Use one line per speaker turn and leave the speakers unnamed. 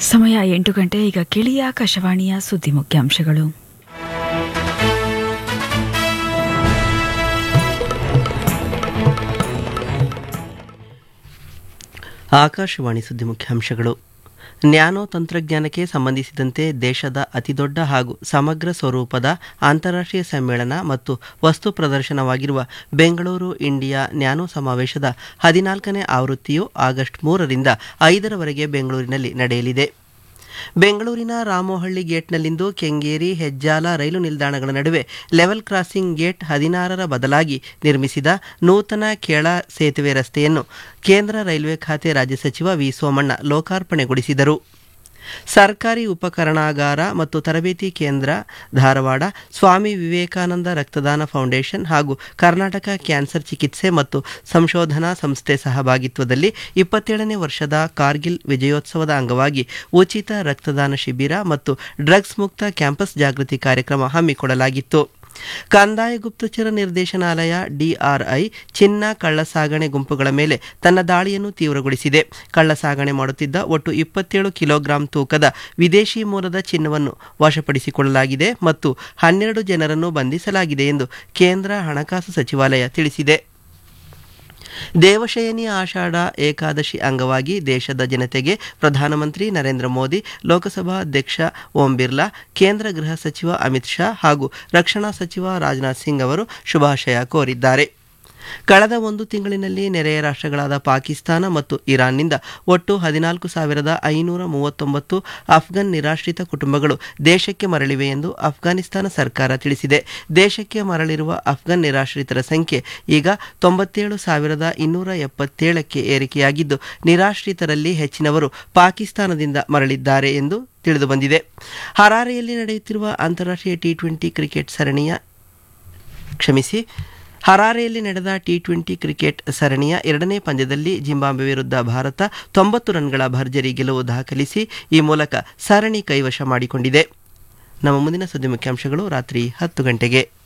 ಸಮಯ ಎಂಟು ಗಂಟೆ ಈಗ ಕೇಳಿ ಆಕಾಶವಾಣಿಯ ಸುದ್ದಿ ಮುಖ್ಯಾಂಶಗಳು
ಆಕಾಶವಾಣಿ ಸುದ್ದಿ ಮುಖ್ಯಾಂಶಗಳು ನ್ಯಾನೋ ತಂತ್ರಜ್ಞಾನಕ್ಕೆ ಸಂಬಂಧಿಸಿದಂತೆ ದೇಶದ ಅತಿದೊಡ್ಡ ಹಾಗೂ ಸಮಗ್ರ ಸ್ವರೂಪದ ಅಂತಾರಾಷ್ಟ್ರೀಯ ಸಮ್ಮೇಳನ ಮತ್ತು ವಸ್ತು ಪ್ರದರ್ಶನವಾಗಿರುವ ಬೆಂಗಳೂರು ಇಂಡಿಯಾ ನ್ಯಾನೋ ಸಮಾವೇಶದ ಹದಿನಾಲ್ಕನೇ ಆವೃತ್ತಿಯು ಆಗಸ್ಟ್ ಮೂರರಿಂದ ಐದರವರೆಗೆ ಬೆಂಗಳೂರಿನಲ್ಲಿ ನಡೆಯಲಿದೆ ಬೆಂಗಳೂರಿನ ರಾಮೋಹಳ್ಳಿ ಗೇಟ್ನಲ್ಲಿಂದು ಕೆಂಗೇರಿ ಹೆಜ್ಜಾಲ ರೈಲು ನಿಲ್ದಾಣಗಳ ನಡುವೆ ಲೆವೆಲ್ ಕ್ರಾಸಿಂಗ್ ಗೇಟ್ ಹದಿನಾರರ ಬದಲಾಗಿ ನಿರ್ಮಿಸಿದ ನೂತನ ಕೆಳ ಸೇತುವೆ ರಸ್ತೆಯನ್ನು ಕೇಂದ್ರ ರೈಲ್ವೆ ಖಾತೆ ರಾಜ್ಯ ಸಚಿವ ವಿ ಸೋಮಣ್ಣ ಲೋಕಾರ್ಪಣೆಗೊಳಿಸಿದರು ಸರ್ಕಾರಿ ಉಪಕರಣಾಗಾರ ಮತ್ತು ತರಬೇತಿ ಕೇಂದ್ರ ಧಾರವಾಡ ಸ್ವಾಮಿ ವಿವೇಕಾನಂದ ರಕ್ತದಾನ ಫೌಂಡೇಶನ್ ಹಾಗೂ ಕರ್ನಾಟಕ ಕ್ಯಾನ್ಸರ್ ಚಿಕಿತ್ಸೆ ಮತ್ತು ಸಂಶೋಧನಾ ಸಂಸ್ಥೆ ಸಹಭಾಗಿತ್ವದಲ್ಲಿ ಇಪ್ಪತ್ತೇಳನೇ ವರ್ಷದ ಕಾರ್ಗಿಲ್ ವಿಜಯೋತ್ಸವದ ಅಂಗವಾಗಿ ಉಚಿತ ರಕ್ತದಾನ ಶಿಬಿರ ಮತ್ತು ಡ್ರಗ್ಸ್ ಮುಕ್ತ ಕ್ಯಾಂಪಸ್ ಜಾಗೃತಿ ಕಾರ್ಯಕ್ರಮ ಹಮ್ಮಿಕೊಳ್ಳಲಾಗಿತ್ತು ಕಂದಾಯ ಗುಪ್ತಚರ ನಿರ್ದೇಶನಾಲಯ ಡಿಆರ್ಐ ಚಿನ್ನ ಕಳ್ಳಸಾಗಣೆ ಗುಂಪುಗಳ ಮೇಲೆ ತನ್ನ ದಾಳಿಯನ್ನು ತೀವ್ರಗೊಳಿಸಿದೆ ಕಳ್ಳಸಾಗಣೆ ಮಾಡುತ್ತಿದ್ದ ಒಟ್ಟು ಇಪ್ಪತ್ತೇಳು ಕಿಲೋಗ್ರಾಂ ತೂಕದ ವಿದೇಶಿ ಮೂಲದ ಚಿನ್ನವನ್ನು ವಶಪಡಿಸಿಕೊಳ್ಳಲಾಗಿದೆ ಮತ್ತು ಹನ್ನೆರಡು ಜನರನ್ನು ಬಂಧಿಸಲಾಗಿದೆ ಎಂದು ಕೇಂದ್ರ ಹಣಕಾಸು ಸಚಿವಾಲಯ ತಿಳಿಸಿದೆ ದೇವಶಯನಿ ಆಷಾಢ ಏಕಾದಶಿ ಅಂಗವಾಗಿ ದೇಶದ ಜನತೆಗೆ ಪ್ರಧಾನಮಂತ್ರಿ ನರೇಂದ್ರ ಮೋದಿ ಲೋಕಸಭಾ ಅಧ್ಯಕ್ಷ ಓಂ ಬಿರ್ಲಾ ಕೇಂದ್ರ ಗೃಹ ಸಚಿವ ಅಮಿತ್ ಶಾ ಹಾಗೂ ರಕ್ಷಣಾ ಸಚಿವ ರಾಜನಾಥ್ ಸಿಂಗ್ ಅವರು ಶುಭಾಶಯ ಕೋರಿದ್ದಾರೆ ಕಳೆದ ಒಂದು ತಿಂಗಳಿನಲ್ಲಿ ನೆರೆಯ ರಾಷ್ಟ್ರಗಳಾದ ಪಾಕಿಸ್ತಾನ ಮತ್ತು ಇರಾನ್ನಿಂದ ಒಟ್ಟು ಹದಿನಾಲ್ಕು ಸಾವಿರದ ಐನೂರ ಮೂವತ್ತೊಂಬತ್ತು ಅಫ್ಘನ್ ನಿರಾಶ್ರಿತ ಕುಟುಂಬಗಳು ದೇಶಕ್ಕೆ ಮರಳಿವೆ ಎಂದು ಅಫ್ಘಾನಿಸ್ತಾನ ಸರ್ಕಾರ ತಿಳಿಸಿದೆ ದೇಶಕ್ಕೆ ಮರಳಿರುವ ಅಫ್ಘನ್ ನಿರಾಶ್ರಿತರ ಸಂಖ್ಯೆ ಈಗ ತೊಂಬತ್ತೇಳು ಸಾವಿರದ ಇನ್ನೂರ ಎಪ್ಪತ್ತೇಳಕ್ಕೆ ಏರಿಕೆಯಾಗಿದ್ದು ನಿರಾಶ್ರಿತರಲ್ಲಿ ಹೆಚ್ಚಿನವರು ಪಾಕಿಸ್ತಾನದಿಂದ ಮರಳಿದ್ದಾರೆ ಎಂದು ತಿಳಿದುಬಂದಿದೆ ಹರಾರೆಯಲ್ಲಿ ನಡೆಯುತ್ತಿರುವ ಅಂತಾರಾಷ್ಟ್ರೀಯ ಟಿ ಟ್ವೆಂಟಿ ಕ್ರಿಕೆಟ್ ಸರಣಿಯ ಕ್ಷಮಿಸಿ ಹರಾರೆಯಲ್ಲಿ ನಡೆದ ಟಿ ಟ್ವೆಂಟಿ ಕ್ರಿಕೆಟ್ ಸರಣಿಯ ಎರಡನೇ ಪಂದ್ಯದಲ್ಲಿ ಜಿಂಬಾಬ್ವೆ ವಿರುದ್ಧ ಭಾರತ ತೊಂಬತ್ತು ರನ್ಗಳ ಭರ್ಜರಿ ಗೆಲುವು ದಾಖಲಿಸಿ ಈ ಮೂಲಕ ಸರಣಿ ಕೈವಶ ಮಾಡಿಕೊಂಡಿದೆ ನಮ್ಮ ಮುಂದಿನ ಸುದ್ದಿ ಮುಖ್ಯಾಂಶಗಳು ರಾತ್ರಿ ಹತ್ತು ಗಂಟೆಗೆ